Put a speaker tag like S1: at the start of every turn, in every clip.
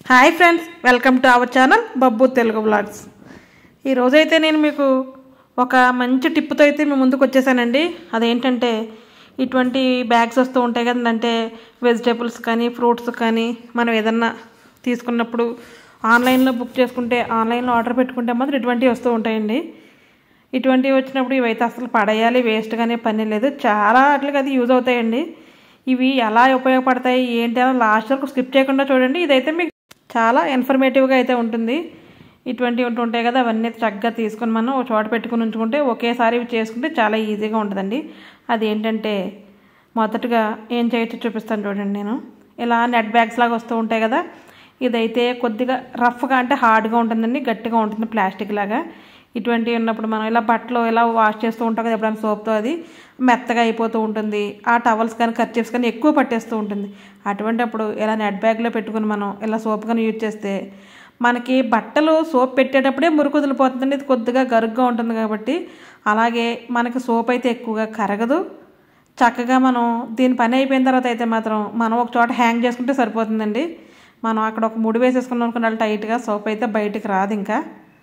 S1: hi friends welcome to our channel Babbu Telugu blogs ఈరోజైతే నేను మీకు ఒక మంచి టిప్తో అయితే మీ ముందుకు వచ్చేసానండి అదేంటంటే ఇటువంటి బ్యాగ్స్ వస్తూ ఉంటాయి కదండి అంటే వెజిటేబుల్స్ కానీ ఫ్రూట్స్ కానీ మనం ఏదన్నా తీసుకున్నప్పుడు ఆన్లైన్లో బుక్ చేసుకుంటే ఆన్లైన్లో ఆర్డర్ పెట్టుకుంటే మాత్రం ఇటువంటివి వస్తూ ఉంటాయండి ఇటువంటివి వచ్చినప్పుడు ఇవైతే అసలు పడేయాలి వేస్ట్గానే పని లేదు చాలా వాటికి అది యూజ్ అవుతాయండి ఇవి ఎలా ఉపయోగపడతాయి ఏంటి అని లాస్ట్ వరకు స్కిప్ చేయకుండా చూడండి ఇదైతే మీకు చాలా ఇన్ఫర్మేటివ్గా అయితే ఉంటుంది ఇటువంటివి ఉంటూ ఉంటాయి కదా అవన్నీ చక్కగా తీసుకొని మనం ఒక చోట పెట్టుకుని ఉంచుకుంటే ఒకేసారి ఇవి చేసుకుంటే చాలా ఈజీగా ఉంటుందండి అది ఏంటంటే మొదటగా ఏం చేయొచ్చో చూపిస్తాను చూడండి నేను ఇలా నెట్ బ్యాగ్స్ లాగా వస్తూ ఉంటాయి కదా ఇదైతే కొద్దిగా రఫ్గా అంటే హార్డ్గా ఉంటుందండి గట్టిగా ఉంటుంది ప్లాస్టిక్ లాగా ఇటువంటివి ఉన్నప్పుడు మనం ఇలా బట్టలు ఇలా వాష్ చేస్తూ ఉంటాం కదా ఎప్పుడైనా సోప్తో అది మెత్తగా అయిపోతూ ఉంటుంది ఆ టవల్స్ కానీ కర్చీఫ్స్ కానీ ఎక్కువ పట్టేస్తూ ఉంటుంది అటువంటిప్పుడు ఇలా నెట్ బ్యాగ్లో పెట్టుకుని మనం ఇలా సోప్ కానీ యూజ్ చేస్తే మనకి బట్టలు సోప్ పెట్టేటప్పుడే మురికి వదిలిపోతుందండి ఇది కొద్దిగా గరుగ్గా ఉంటుంది కాబట్టి అలాగే మనకి సోప్ అయితే ఎక్కువగా కరగదు చక్కగా మనం దీని పని అయిపోయిన తర్వాత అయితే మాత్రం మనం ఒక చోట హ్యాంగ్ చేసుకుంటే సరిపోతుందండి మనం అక్కడ ఒక ముడి వేసేసుకున్నాం అనుకున్న టైట్గా సోప్ అయితే బయటికి రాదు ఇంకా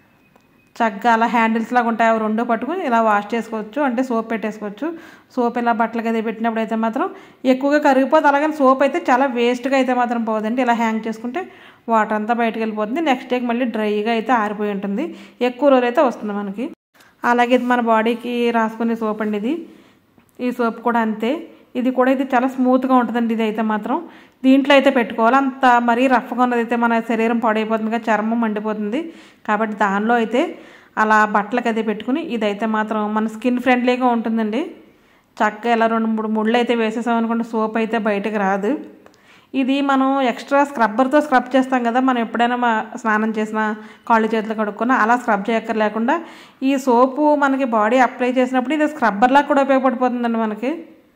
S1: చక్కగా అలా హ్యాండిల్స్ లాగా ఉంటాయి అవి రెండు పట్టుకుని ఇలా వాష్ చేసుకోవచ్చు అంటే సోప్ పెట్టేసుకోవచ్చు సోప్ ఇలా బట్టలకి అది పెట్టినప్పుడు అయితే మాత్రం ఎక్కువగా కరిగిపోతుంది అలాగే సోప్ అయితే చాలా వేస్ట్గా అయితే మాత్రం పోదండి ఇలా హ్యాంగ్ చేసుకుంటే వాటర్ అంతా బయటకు వెళ్ళిపోతుంది నెక్స్ట్ డేకి మళ్ళీ డ్రైగా అయితే ఆరిపోయి ఉంటుంది ఎక్కువ రోజులు అయితే వస్తుంది మనకి అలాగే ఇది మన బాడీకి రాసుకునే సోప్ అండి ఇది ఈ సోప్ కూడా అంతే ఇది కూడా ఇది చాలా స్మూత్గా ఉంటుందండి ఇది అయితే మాత్రం దీంట్లో అయితే పెట్టుకోవాలి అంత మరీ రఫ్గా ఉన్నదైతే మన శరీరం పాడైపోతుంది కదా చర్మం మండిపోతుంది కాబట్టి దానిలో అయితే అలా బట్టలకి అయితే పెట్టుకుని ఇదైతే మాత్రం మన స్కిన్ ఫ్రెండ్లీగా ఉంటుందండి చక్కగా ఇలా రెండు మూడు ముళ్ళు అయితే వేసేసాం అనుకుంటే సోప్ అయితే బయటకు రాదు ఇది మనం ఎక్స్ట్రా స్క్రబ్బర్తో స్క్రబ్ చేస్తాం కదా మనం ఎప్పుడైనా మా స్నానం చేసినా కాళ్ళు చేతులు కడుక్కున్నా అలా స్క్రబ్ చేయక్కర్ లేకుండా ఈ సోపు మనకి బాడీ అప్లై చేసినప్పుడు ఇది స్క్రబ్బర్లా కూడా ఉపయోగపడిపోతుందండి మనకి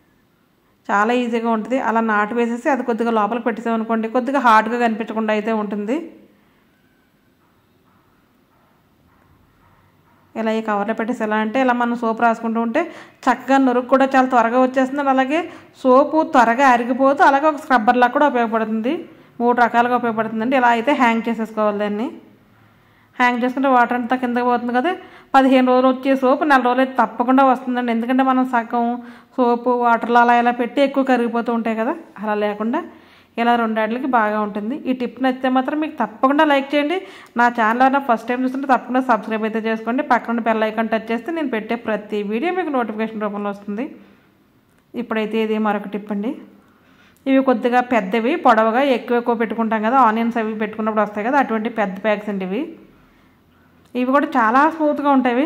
S1: చాలా ఈజీగా ఉంటుంది అలా నాటు వేసేసి అది కొద్దిగా లోపలికి పెట్టేసామనుకోండి కొద్దిగా హార్డ్గా కనిపించకుండా అయితే ఉంటుంది ఇలా ఈ కవర్లో పెట్టేసి ఎలా అంటే ఇలా మనం సోప్ రాసుకుంటూ ఉంటే చక్కగా నురుగు కూడా చాలా త్వరగా వచ్చేస్తుంది అలాగే సోపు త్వరగా అరిగిపోతూ అలాగే ఒక స్క్రబ్బర్లా కూడా ఉపయోగపడుతుంది మూడు రకాలుగా ఉపయోగపడుతుందండి ఇలా అయితే హ్యాంగ్ చేసేసుకోవాలి దాన్ని హ్యాంగ్ చేసుకుంటే వాటర్ అంతా కిందకి పోతుంది కదా పదిహేను రోజులు వచ్చే సోపు నెల రోజులు అయితే తప్పకుండా వస్తుందండి ఎందుకంటే మనం సగం సోపు వాటర్లో అలా ఇలా పెట్టి ఎక్కువ కరిగిపోతూ ఉంటాయి కదా అలా లేకుండా ఇలా రెండాటికి బాగా ఉంటుంది ఈ టిప్ నచ్చితే మాత్రం మీకు తప్పకుండా లైక్ చేయండి నా ఛానల్ అయినా ఫస్ట్ టైం చూస్తుంటే తప్పకుండా సబ్స్క్రైబ్ అయితే చేసుకోండి పక్కన బెల్ ఐకాన్ టచ్ చేస్తే నేను పెట్టే ప్రతి వీడియో మీకు నోటిఫికేషన్ రూపంలో వస్తుంది ఇప్పుడైతే ఇది మరొక టిప్ అండి ఇవి కొద్దిగా పెద్దవి పొడవుగా ఎక్కువ ఎక్కువ పెట్టుకుంటాం కదా ఆనియన్స్ అవి పెట్టుకున్నప్పుడు వస్తాయి కదా అటువంటి పెద్ద బ్యాగ్స్ అండి ఇవి ఇవి కూడా చాలా స్మూత్గా ఉంటాయి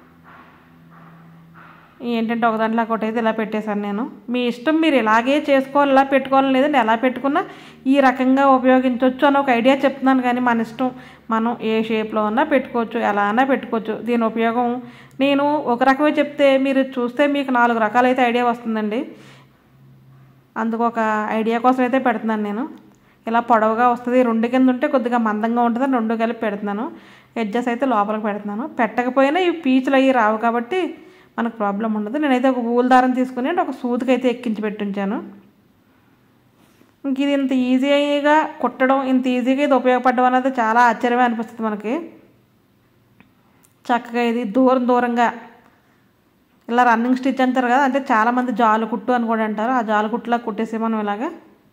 S1: ఏంటంటే ఒక దాంట్లో ఒకటి అయితే ఇలా పెట్టేశాను నేను మీ ఇష్టం మీరు ఇలాగే చేసుకోవాలి ఇలా పెట్టుకోవాలి లేదంటే ఎలా పెట్టుకున్నా ఈ రకంగా ఉపయోగించవచ్చు అని ఒక ఐడియా చెప్తున్నాను కానీ మన ఇష్టం మనం ఏ షేప్లో ఉన్నా పెట్టుకోవచ్చు ఎలా అన్నా పెట్టుకోవచ్చు దీని ఉపయోగం నేను ఒక రకమే చెప్తే మీరు చూస్తే మీకు నాలుగు రకాలైతే ఐడియా వస్తుందండి అందుకు ఒక ఐడియా కోసం అయితే పెడుతున్నాను నేను ఇలా పొడవుగా వస్తుంది రెండు కింద ఉంటే కొద్దిగా మందంగా ఉంటుంది రెండు కలిపి పెడుతున్నాను ఎడ్జెస్ అయితే లోపలికి పెడుతున్నాను పెట్టకపోయినా ఈ పీచులు అవి రావు కాబట్టి మనకు ప్రాబ్లం ఉండదు నేనైతే ఒక ఊల్ దారం తీసుకుని ఒక సూదికి అయితే ఎక్కించి పెట్టించాను ఇంక ఇది ఇంత ఈజీగా కుట్టడం ఇంత ఈజీగా ఇది ఉపయోగపడడం అనేది చాలా ఆశ్చర్యమే అనిపిస్తుంది మనకి చక్కగా ఇది దూరం దూరంగా ఇలా రన్నింగ్ స్టిచ్ అంటారు కదా అంటే చాలామంది జాలు కుట్టు అని కూడా అంటారు ఆ జాలు కుట్టులా కుట్టేసి మనం ఇలాగా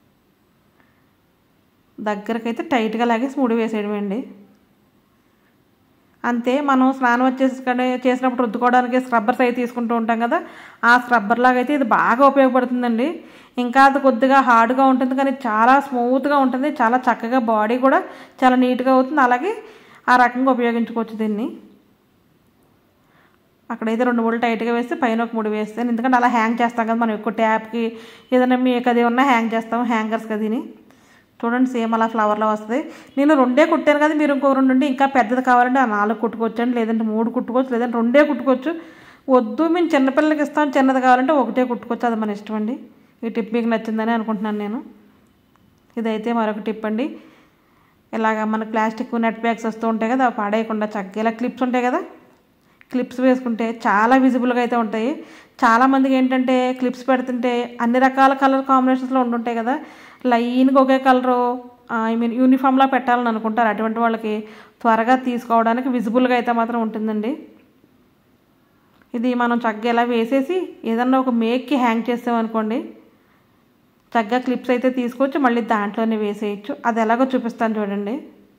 S1: దగ్గరకైతే టైట్గా లాగేసి ముడి వేసేయడం అండి అంతే మనం స్నానం వచ్చేసి చేసినప్పుడు రుద్దుకోవడానికి స్క్రబ్బర్స్ అయితే తీసుకుంటూ ఉంటాం కదా ఆ స్క్రబ్బర్ లాగా అయితే ఇది బాగా ఉపయోగపడుతుందండి ఇంకా అది కొద్దిగా హార్డ్గా ఉంటుంది కానీ చాలా స్మూత్గా ఉంటుంది చాలా చక్కగా బాడీ కూడా చాలా నీట్గా అవుతుంది అలాగే ఆ రకంగా ఉపయోగించుకోవచ్చు దీన్ని అక్కడైతే రెండు మూడు టైట్గా వేస్తే పైన ఒక మూడు వేస్తాను ఎందుకంటే అలా హ్యాంగ్ చేస్తాం కదా మనం ఎక్కువ ట్యాప్కి ఏదైనా మీకు అది ఉన్నా హ్యాంగ్ చేస్తాం హ్యాంగర్స్ కదిని చూడండి సేమ్ అలా ఫ్లవర్లో వస్తుంది నేను రెండే కుట్టాను కదా మీరు ఇంకో రెండు ఉండి ఇంకా పెద్దది కావాలంటే ఆ నాలుగు కుట్టుకోవచ్చండి లేదంటే మూడు కుట్టుకోవచ్చు లేదంటే రెండే కుట్టుకోవచ్చు వద్దు మేము చిన్నపిల్లలకి ఇస్తాం చిన్నది కావాలంటే ఒకటే కుట్టుకోవచ్చు అది మన ఇష్టం అండి ఈ టిప్ మీకు నచ్చిందని అనుకుంటున్నాను నేను ఇదైతే మరొక టిప్ అండి ఇలాగ మన ప్లాస్టిక్ నెట్ బ్యాగ్స్ వస్తూ ఉంటాయి కదా అవి పాడేయకుండా చక్కగా ఇలా క్లిప్స్ ఉంటాయి కదా క్లిప్స్ వేసుకుంటే చాలా విజిబుల్గా అయితే ఉంటాయి చాలామందికి ఏంటంటే క్లిప్స్ పెడుతుంటే అన్ని రకాల కలర్ కాంబినేషన్స్లో ఉండుంటాయి కదా లైన్గా ఒకే కలరు ఐ మీన్ యూనిఫామ్లా పెట్టాలని అనుకుంటారు అటువంటి వాళ్ళకి త్వరగా తీసుకోవడానికి విజిబుల్గా అయితే మాత్రం ఉంటుందండి ఇది మనం చక్కగా ఇలా వేసేసి ఏదన్నా ఒక మేక్కి హ్యాంగ్ చేస్తామనుకోండి చక్కగా క్లిప్స్ అయితే తీసుకొచ్చి మళ్ళీ దాంట్లోనే వేసేయచ్చు అది ఎలాగో చూపిస్తాను చూడండి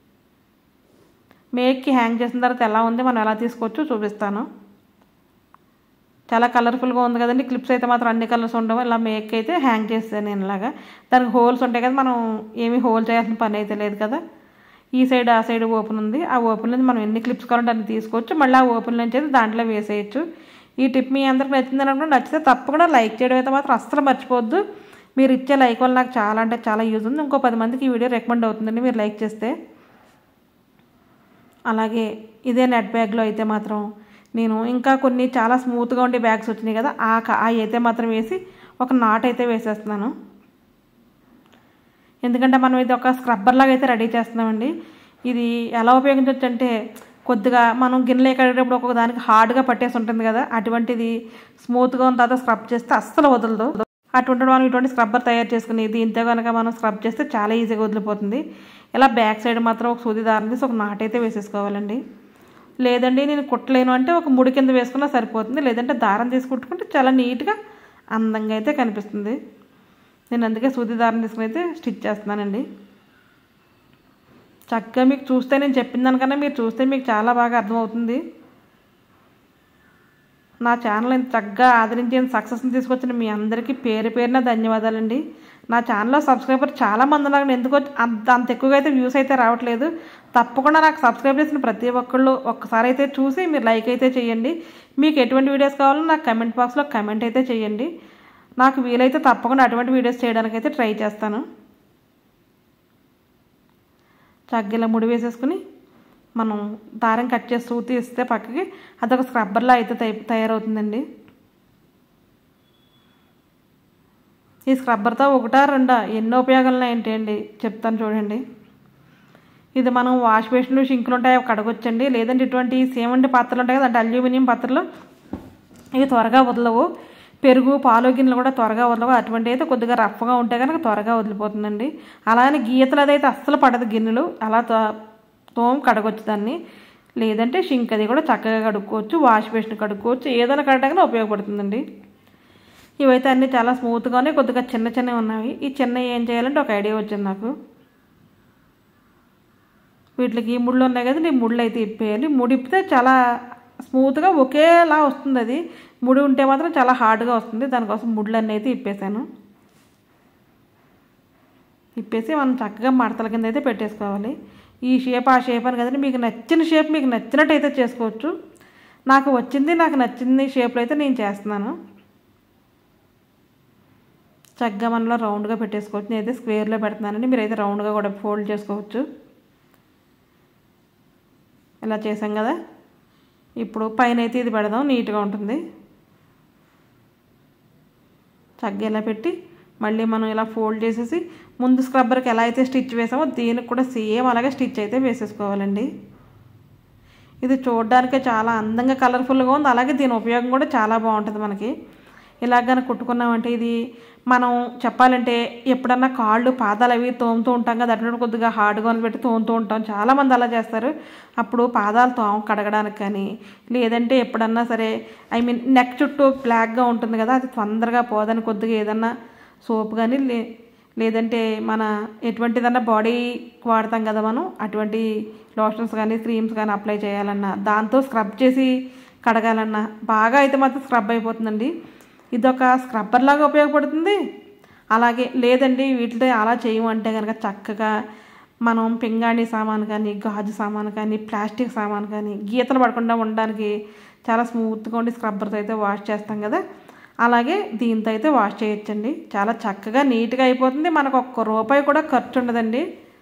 S1: మేక్కి హ్యాంగ్ చేసిన తర్వాత ఎలా ఉంది మనం ఎలా తీసుకోవచ్చు చూపిస్తాను చాలా కలర్ఫుల్గా ఉంది కదండి క్లిప్స్ అయితే మాత్రం అన్ని కలర్స్ ఉండవు ఇలా మేక్ అయితే హ్యాంగ్ చేస్తాను నేను ఇలాగా దానికి హోల్స్ ఉంటాయి కదా మనం ఏమీ హోల్ చేయాల్సిన పని అయితే లేదు కదా ఈ సైడ్ ఆ సైడ్ ఓపెన్ ఉంది ఆ ఓపెన్ నుంచి మనం ఎన్ని క్లిప్స్ కావాలంటే అన్ని తీసుకోవచ్చు మళ్ళీ ఆ ఓపెన్ నుంచి అయితే దాంట్లో వేసేయచ్చు ఈ టిప్ మీ అందరికి నచ్చిందని అనుకుంటే నచ్చితే తప్పకుండా లైక్ చేయడం అయితే మాత్రం అస్సలు మర్చిపోవద్దు మీరు ఇచ్చే లైక్ వల్ల నాకు చాలా అంటే చాలా యూజ్ ఉంది ఇంకో పది మందికి ఈ వీడియో రికమెండ్ అవుతుందండి మీరు లైక్ చేస్తే అలాగే ఇదే నెట్ బ్యాగ్లో అయితే మాత్రం నేను ఇంకా కొన్ని చాలా స్మూత్గా ఉండే బ్యాగ్స్ వచ్చినాయి కదా ఆ అవి అయితే మాత్రం వేసి ఒక నాట్ అయితే వేసేస్తున్నాను ఎందుకంటే మనం ఇది ఒక స్క్రబ్బర్ లాగా అయితే రెడీ చేస్తున్నామండి ఇది ఎలా ఉపయోగించవచ్చు అంటే కొద్దిగా మనం గిన్నెలు కడిగేటప్పుడు ఒక్కొక్క దానికి హార్డ్గా పట్టేసి ఉంటుంది కదా అటువంటిది స్మూత్గా ఉన్న తర్వాత స్క్రబ్ చేస్తే అస్సలు వదలదు అటువంటి మనం ఇటువంటి స్క్రబ్బర్ తయారు చేసుకుని దీంతో కనుక మనం స్క్రబ్ చేస్తే చాలా ఈజీగా వదిలిపోతుంది ఇలా బ్యాక్ సైడ్ మాత్రం ఒక సూది దారం తీసి ఒక నాట్ అయితే వేసేసుకోవాలండి లేదండి నేను కుట్టలేను అంటే ఒక ముడి కింద వేసుకున్నా సరిపోతుంది లేదంటే దారం తీసి కుట్టుకుంటే చాలా నీట్గా అందంగా అయితే కనిపిస్తుంది నేను అందుకే సూది దారం తీసుకుని అయితే స్టిచ్ చేస్తున్నానండి చక్కగా మీకు చూస్తే నేను చెప్పిన దానికన్నా మీరు చూస్తే మీకు చాలా బాగా అర్థమవుతుంది నా ఛానల్ ఇంత చక్కగా ఆదరించి సక్సెస్ని తీసుకొచ్చిన మీ అందరికీ పేరు పేరున ధన్యవాదాలండి నా ఛానల్లో సబ్స్క్రైబర్ చాలా మంది ఉన్నారు ఎందుకో అంత అంత ఎక్కువగా అయితే వ్యూస్ అయితే రావట్లేదు తప్పకుండా నాకు సబ్స్క్రైబ్ చేసిన ప్రతి ఒక్కళ్ళు ఒక్కసారి అయితే చూసి మీరు లైక్ అయితే చేయండి మీకు ఎటువంటి వీడియోస్ కావాలో నాకు కమెంట్ బాక్స్లో కమెంట్ అయితే చేయండి నాకు వీలైతే తప్పకుండా అటువంటి వీడియోస్ చేయడానికి అయితే ట్రై చేస్తాను చగ్గఇలా ముడి వేసేసుకుని మనం దారం కట్ చేసి సూతి ఇస్తే పక్కకి అదొక స్క్రబ్బర్లా అయితే తయారవుతుందండి ఈ స్క్రబ్బర్తో ఒకటా రెండా ఎన్నో ఉపయోగాలు ఏంటి అండి చెప్తాను చూడండి ఇది మనం వాష్ బేసిన్లు షింకులు ఉంటాయి అవి కడగొచ్చండి లేదంటే ఇటువంటి సేమండి పాత్రలు ఉంటాయి కదా అంటే అల్యూమినియం పాత్రలు ఇవి త్వరగా వదలవు పెరుగు పాలు గిన్నెలు కూడా త్వరగా వదలవు అటువంటి అయితే కొద్దిగా రఫ్గా ఉంటే కనుక త్వరగా వదిలిపోతుందండి అలానే గీతలు అదైతే అస్సలు పడదు గిన్నెలు అలా తోమ కడగొచ్చు దాన్ని లేదంటే షింక్ అది కూడా చక్కగా కడుక్కోవచ్చు వాష్ బేసిన్ కడుక్కోవచ్చు ఏదైనా కడగడానికి ఉపయోగపడుతుందండి ఇవైతే అన్నీ చాలా స్మూత్గానే కొద్దిగా చిన్న చిన్నవి ఉన్నాయి ఈ చిన్న ఏం చేయాలంటే ఒక ఐడియా వచ్చింది నాకు వీటికి ముళ్ళు ఉన్నాయి కదా ఈ ముళ్ళు అయితే ఇప్పేయాలి ముడి ఇప్పితే చాలా స్మూత్గా ఒకేలా వస్తుంది అది ముడి ఉంటే మాత్రం చాలా హార్డ్గా వస్తుంది దానికోసం ముళ్ళు అన్నీ అయితే ఇప్పేసాను ఇప్పేసి మనం చక్కగా మడతల కింద అయితే పెట్టేసుకోవాలి ఈ షేప్ ఆ షేప్ అని కదండి మీకు నచ్చిన షేప్ మీకు నచ్చినట్టు అయితే చేసుకోవచ్చు నాకు వచ్చింది నాకు నచ్చింది షేప్లో అయితే నేను చేస్తున్నాను చక్కగా మనలో రౌండ్గా పెట్టేసుకోవచ్చు నేనైతే స్క్వేర్లో పెడుతున్నానండి మీరైతే రౌండ్గా కూడా ఫోల్డ్ చేసుకోవచ్చు ఇలా చేసాం కదా ఇప్పుడు పైన అయితే ఇది పెడదాం నీట్గా ఉంటుంది చక్కగా ఇలా పెట్టి మళ్ళీ మనం ఇలా ఫోల్డ్ చేసేసి ముందు స్క్రబ్బర్కి ఎలా అయితే స్టిచ్ వేసామో దీనికి కూడా సేమ్ అలాగే స్టిచ్ అయితే వేసేసుకోవాలండి ఇది చూడడానికే చాలా అందంగా కలర్ఫుల్గా ఉంది అలాగే దీని ఉపయోగం కూడా చాలా బాగుంటుంది మనకి ఇలాగ కుట్టుకున్నామంటే ఇది మనం చెప్పాలంటే ఎప్పుడన్నా కాళ్ళు పాదాలు అవి తోముతూ ఉంటాం కదా అటువంటి కొద్దిగా హార్డ్గా పెట్టి తోముతూ ఉంటాం చాలామంది అలా చేస్తారు అప్పుడు పాదాలు తోమ కడగడానికి కానీ లేదంటే ఎప్పుడన్నా సరే ఐ మీన్ నెక్ చుట్టూ బ్లాక్గా ఉంటుంది కదా అది తొందరగా పోదని కొద్దిగా ఏదన్నా సోప్ కానీ లే లేదంటే మన ఎటువంటిదన్నా బాడీ వాడతాం కదా మనం అటువంటి లోషన్స్ కానీ క్రీమ్స్ కానీ అప్లై చేయాలన్నా దాంతో స్క్రబ్ చేసి కడగాలన్నా బాగా అయితే మాత్రం స్క్రబ్ అయిపోతుందండి ఇదొక స్క్రబ్బర్ లాగా ఉపయోగపడుతుంది అలాగే లేదండి వీటితో అలా చేయమంటే కనుక చక్కగా మనం పింగాణి సామాన్ కానీ గాజు సామాన్ కానీ ప్లాస్టిక్ సామాన్ కానీ గీతలు పడకుండా ఉండడానికి చాలా స్మూత్గా ఉండి స్క్రబ్బర్తో అయితే వాష్ చేస్తాం కదా అలాగే దీంతో అయితే వాష్ చేయొచ్చండి చాలా చక్కగా నీట్గా అయిపోతుంది మనకు ఒక్క రూపాయి కూడా ఖర్చు ఉండదండి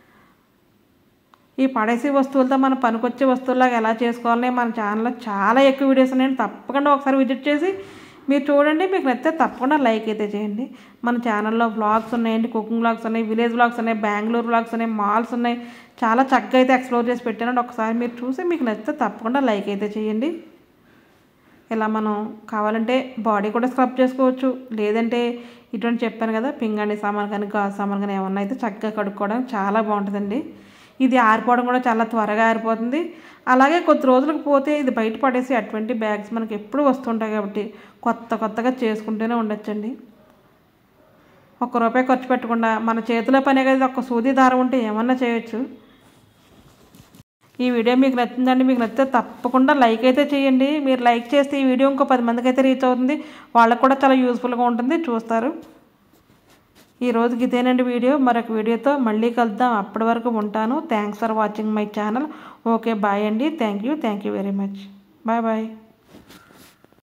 S1: ఈ పడేసి వస్తువులతో మన పనికొచ్చే వస్తువులాగా ఎలా చేసుకోవాలని మన ఛానల్లో చాలా ఎక్కువ వీడియోస్ ఉన్నాయండి తప్పకుండా ఒకసారి విజిట్ చేసి మీరు చూడండి మీకు నచ్చితే తప్పకుండా లైక్ అయితే చేయండి మన ఛానల్లో వ్లాగ్స్ ఉన్నాయండి కుకింగ్ వ్లాగ్స్ ఉన్నాయి విలేజ్ వ్లాగ్స్ ఉన్నాయి బెంగళూరు వ్లాగ్స్ ఉన్నాయి మాల్స్ ఉన్నాయి చాలా చక్కగా అయితే ఎక్స్ప్లోర్ చేసి పెట్టానండి ఒకసారి మీరు చూసి మీకు నచ్చితే తప్పకుండా లైక్ అయితే చేయండి ఇలా మనం కావాలంటే బాడీ కూడా స్క్రబ్ చేసుకోవచ్చు లేదంటే ఇటువంటి చెప్పాను కదా పింగాణి సామాన్ కానీ గాజు సామాన్ కానీ ఏమన్నా అయితే చక్కగా కడుక్కోవడానికి చాలా బాగుంటుందండి ఇది ఆరిపోవడం కూడా చాలా త్వరగా ఆరిపోతుంది అలాగే కొద్ది రోజులకు పోతే ఇది బయట పడేసి అటువంటి బ్యాగ్స్ మనకి ఎప్పుడు వస్తుంటాయి కాబట్టి కొత్త కొత్తగా చేసుకుంటూనే ఉండొచ్చండి ఒక్క రూపాయి ఖర్చు పెట్టకుండా మన చేతిలో పనే కదా ఒక్క సూది దారం ఉంటే ఏమన్నా చేయొచ్చు ఈ వీడియో మీకు నచ్చిందండి మీకు నచ్చితే తప్పకుండా లైక్ అయితే చేయండి మీరు లైక్ చేస్తే ఈ వీడియో ఇంకో పది మందికి అయితే రీచ్ అవుతుంది వాళ్ళకు కూడా చాలా యూస్ఫుల్గా ఉంటుంది చూస్తారు ఈ రోజుకి ఇదేనండి వీడియో మరొక వీడియోతో మళ్ళీ కలుద్దాం అప్పటి వరకు ఉంటాను thanks for watching my channel okay bye అండి thank you thank you very much bye bye